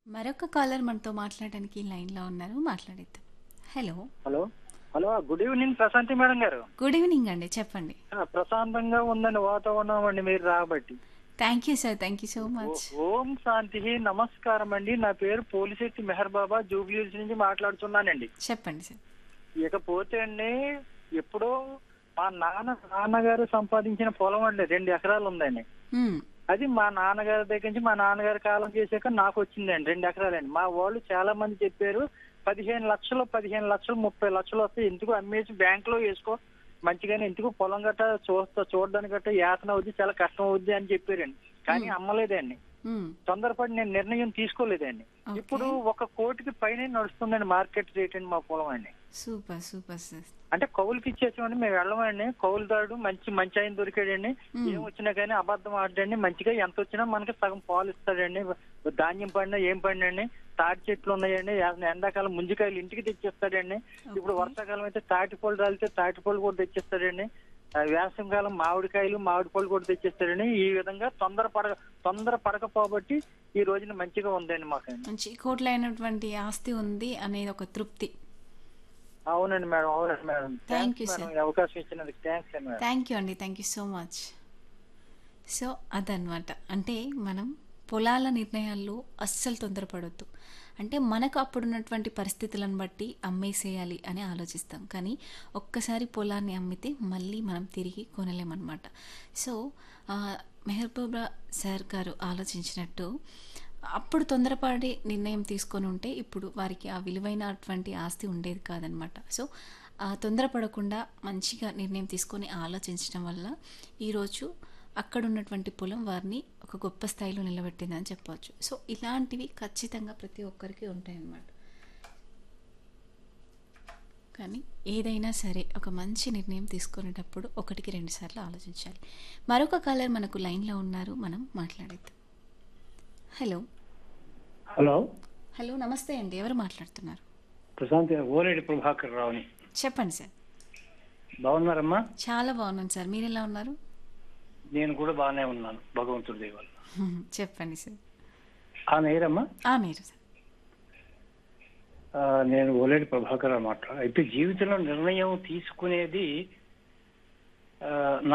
మరొక కాలర్ మనతో మాట్లాడడానికి లైన్లో ఉన్నారు మాట్లాడేద్దాం hello hello hello good evening Prashanti madam గారు గుడ్ ఈవినింగ్ అండి చెప్పండి ఆ, ప్రశాంతంగా ఉందండి వాతావరణం అండి మీరు రాబట్టి thank you sir thank you so much ఓ- ఓం శాంతి నమస్కారం అండి నా పేరు పోలిశెట్టి మెహర్ బాబా జూబ్లీహిల్స్ నుంచి మాట్లాడుతున్నానండి చెప్పండి సార్ ఇకపోతే అండి ఎప్పుడో మా నాన్న నాన్నగారు సంపాదించిన పొలం అండి రెండు ఎకరాలు ఉందండి మ్మ్. అది మా నాన్నగారి దగ్గర నుంచి మా నాన్నగారి కాలం చేశాక నాకు వచ్చిందండి రెండు ఎకరాలండి మా వాళ్ళు చాలా మంది చెప్పారు పదిహేను లక్షలు పదిహేను లక్షలు ముప్పై లక్షలు వస్తాయి ఎందుకు అమ్మేసి బ్యాంక్ లో వేసుకో మంచిగానే ఎందుకు పొలం గట్ట చూస్తా చూడడానికి గట్ట యాతన అవుద్ది చాలా కష్టం అవుద్ది అని చెప్పారండి కానీ అమ్మలేదండి మ్మ్. తొందరపడి నేను నిర్ణయం తీసుకోలేదండి Okay. ఇప్పుడు ఒక కోటికి పైన నడుస్తుందండి మార్కెట్ రేట్ అండి మా పొలం అండి సూపర్ సూపర్ సార్ అంటే కౌలుకి ఇచ్చేసామండి మేము వెళ్ళమండి కౌలుదారుడు మంచి మంచి ఆయన దొరికాడండి Hmm. ఏం వచ్చినా కానీ అబద్ధం ఆడండి మంచిగా ఎంత వచ్చినా మనకి సగం పాలు ఇస్తాడండి ధాన్యం పడినా ఏం పడినండి తాటి చెట్లు ఉన్నాయండి ఎ- ఎండాకాలం ముంజికాయలు ఇంటికి తెచ్చిస్తాడండి ఇప్పుడు Okay. వర్షాకాలం అయితే తాటి పళ్ళు రాలితే తాటి పళ్ళు కూడా తెచ్చిస్తాడండి ఆ, వేసవికాలం మామిడికాయలు మామిడి పళ్ళు కూడా తెచ్చిస్తాడండి ఈ విధంగా తొందర పడక తొందర పడకపోబట్టి ఈ రోజున మంచిగా ఉందండి మాకు మంచి కోట్లైనటువంటి ఆస్తి ఉంది అనేది ఒక తృప్తి అవునండి మేడం అవునండి madam Thank thanks you, madam sir. ఈ అవకాశం ఇచ్చినందుకు థ్యాంక్స్ అండి మేడం థ్యాంక్ యూ అండి thank you so much so అదనమాట అంటే మనం పొలాల నిర్ణయాల్లో అస్సలు తొందరపడొద్దు అంటే మనకు అప్పుడున్నటువంటి పరిస్థితులను బట్టి అమ్మేసేయాలి అని ఆలోచిస్తాం కానీ ఒక్కసారి పొలాన్ని అమ్మితే మళ్ళీ మనం తిరిగి కొనలేమన్నమాట సో ఆ, మెహబూబా సార్ గారు ఆలోచించినట్టు అప్పుడు తొందరపడి నిర్ణయం తీసుకొని ఉంటే ఇప్పుడు వారికి ఆ విలువైనటువంటి ఆస్తి ఉండేది కాదనమాట సో ఆ తొందరపడకుండా మంచిగా నిర్ణయం తీసుకొని ఆలోచించడం వల్ల ఈరోజు అక్కడ ఉన్నటువంటి పొలం వారిని ఒక గొప్ప స్థాయిలో నిలబెట్టిందని చెప్పవచ్చు సో ఇలాంటివి ఖచ్చితంగా ప్రతి ఒక్కరికి ఉంటాయన్నమాట కానీ ఏదైనా సరే ఒక మంచి నిర్ణయం తీసుకునేటప్పుడు ఒకటికి రెండు సార్లు ఆలోచించాలి మరొక కాలర్ మనకు లైన్లో ఉన్నారు మనం మాట్లాడేద్దాం హలో హలో హలో నమస్తే అండి ఎవరు మాట్లాడుతున్నారు ప్రశాంత్ ఓలేడి ప్రభాకర్ రావుని చెప్పండి సార్ బాగున్నారమ్మా చాలా బాగున్నాను సార్ మీరు ఎలా ఉన్నారు నేను కూడా బాగానే ఉన్నాను భగవంతుడి దయ వల్ల చెప్పండి సార్ ఆ నేరమ్మా ఆ మీరు సార్ ఆ, నేను ఓలేడి ప్రభాకర్ మాట్లాడు అయితే జీవితంలో నిర్ణయం తీసుకునేది ఆ,